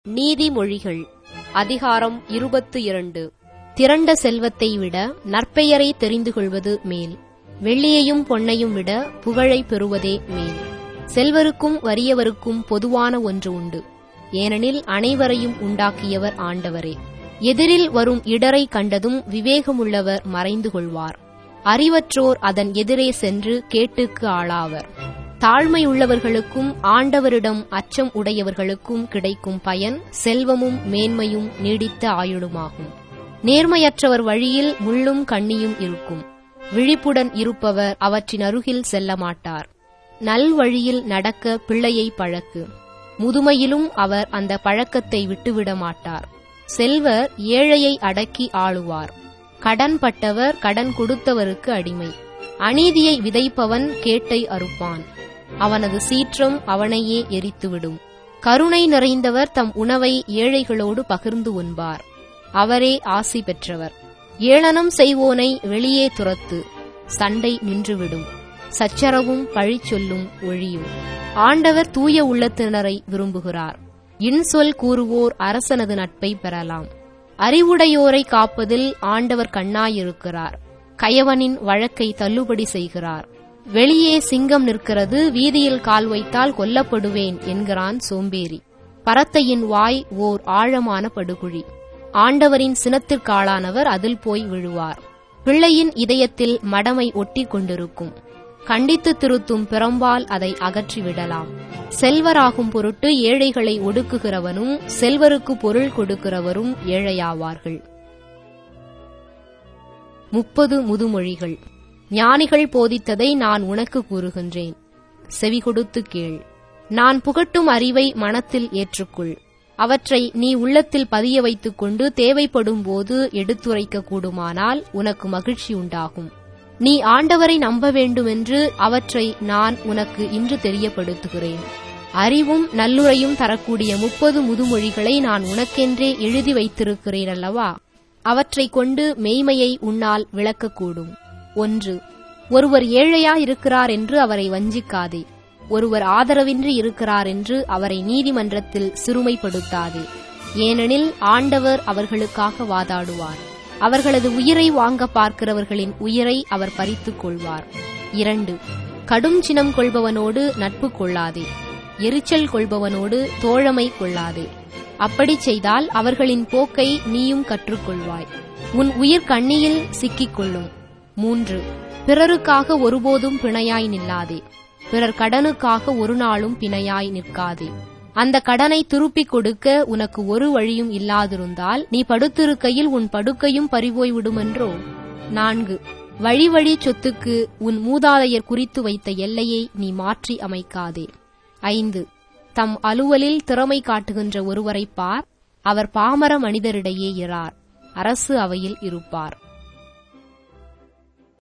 நீதிமொழிகள் அதிகாரம் இருபத்து இரண்டு திரண்ட செல்வத்தை விட நற்பெயரை தெரிந்து கொள்வது மேல் வெள்ளியையும் பொன்னையும் விட புகழை பெறுவதே மேல் செல்வருக்கும் வறியவருக்கும் பொதுவான ஒன்று உண்டு ஏனெனில் அனைவரையும் உண்டாக்கியவர் ஆண்டவரே எதிரில் வரும் இடரை கண்டதும் விவேகமுள்ளவர் மறைந்து கொள்வார் அறிவற்றோர் அதன் எதிரே சென்று கேட்டுக்கு ஆளாவர் தாழ்மையுள்ளவர்களுக்கும் ஆண்டவரிடம் அச்சம் உடையவர்களுக்கும் கிடைக்கும் பயன் செல்வமும் மேன்மையும் நீடித்த ஆயுளுமாகும் நேர்மையற்றவர் வழியில் முள்ளும் கண்ணியும் இருக்கும் விழிப்புடன் இருப்பவர் அவற்றின் அருகில் செல்ல மாட்டார் நல்வழியில் நடக்க பிள்ளையை பழக்கு முதுமையிலும் அவர் அந்த பழக்கத்தை விட்டுவிட மாட்டார் செல்வர் ஏழையை அடக்கி ஆளுவார் கடன் பட்டவர் கடன் கொடுத்தவருக்கு அடிமை அநீதியை விதைப்பவன் கேட்டை அறுப்பான் அவனது சீற்றம் அவனையே எரித்துவிடும் கருணை நிறைந்தவர் தம் உணவை ஏழைகளோடு பகிர்ந்து உண்பார் அவரே ஆசி பெற்றவர் ஏளனம் செய்வோனை வெளியே துரத்து சண்டை நின்றுவிடும் சச்சரவும் பழிச்சொல்லும் ஒழியும் ஆண்டவர் தூய உள்ளத்தினரை விரும்புகிறார் இன்சொல் கூறுவோர் அரசனது நட்பை பெறலாம் அறிவுடையோரை காப்பதில் ஆண்டவர் கண்ணாயிருக்கிறார் கயவனின் வழக்கை தள்ளுபடி செய்கிறார் வெளியே சிங்கம் நிற்கிறது வீதியில் கால் வைத்தால் கொல்லப்படுவேன் என்கிறான் சோம்பேறி பரத்தையின் வாய் ஓர் ஆழமான படுகுழி ஆண்டவரின் சினத்திற்காளானவர் அதில் போய் விழுவார் பிள்ளையின் இதயத்தில் மடமை ஒட்டி கொண்டிருக்கும் கண்டித்து திருத்தும் பிறம்பால் அதை அகற்றிவிடலாம் செல்வராகும் பொருட்டு ஏழைகளை ஒடுக்குகிறவனும் செல்வருக்கு பொருள் கொடுக்கிறவரும் ஏழையாவார்கள் முப்பது முதுமொழிகள் ஞானிகள் போதித்ததை நான் உனக்கு கூறுகின்றேன் செவி கொடுத்து கேள் நான் புகட்டும் அறிவை மனத்தில் ஏற்றுக்கொள் அவற்றை நீ உள்ளத்தில் பதிய வைத்துக் கொண்டு தேவைப்படும் போது எடுத்துரைக்க கூடுமானால் உனக்கு மகிழ்ச்சி உண்டாகும் நீ ஆண்டவரை நம்ப வேண்டுமென்று அவற்றை நான் உனக்கு இன்று தெரியப்படுத்துகிறேன் அறிவும் நல்லுறையும் தரக்கூடிய முப்பது முதுமொழிகளை நான் உனக்கென்றே எழுதி வைத்திருக்கிறேன் அல்லவா அவற்றை கொண்டு மெய்மையை உன்னால் விளக்கக்கூடும் ஒன்று ஒருவர் ஏழையா இருக்கிறார் என்று அவரை வஞ்சிக்காதே ஒருவர் ஆதரவின்றி இருக்கிறார் என்று அவரை நீதிமன்றத்தில் சிறுமைப்படுத்தாதே ஏனெனில் ஆண்டவர் அவர்களுக்காக வாதாடுவார் அவர்களது உயிரை வாங்க பார்க்கிறவர்களின் உயிரை அவர் பறித்துக் கொள்வார் இரண்டு கடும் சினம் கொள்பவனோடு நட்பு கொள்ளாதே எரிச்சல் கொள்பவனோடு தோழமை கொள்ளாதே அப்படி செய்தால் அவர்களின் போக்கை நீயும் கற்றுக்கொள்வாய் உன் உயிர் கண்ணியில் சிக்கிக் கொள்ளும் மூன்று பிறருக்காக ஒருபோதும் பிணையாய் நில்லாதே பிறர் கடனுக்காக ஒரு நாளும் பிணையாய் நிற்காதே அந்த கடனை திருப்பிக் கொடுக்க உனக்கு ஒரு வழியும் இல்லாதிருந்தால் நீ படுத்திருக்கையில் உன் படுக்கையும் பறிபோய் விடுமென்றோ நான்கு வழி வழி சொத்துக்கு உன் மூதாதையர் குறித்து வைத்த எல்லையை நீ மாற்றி அமைக்காதே ஐந்து தம் அலுவலில் திறமை காட்டுகின்ற ஒருவரை பார் அவர் பாமர மனிதரிடையே இரார் அரசு அவையில் இருப்பார்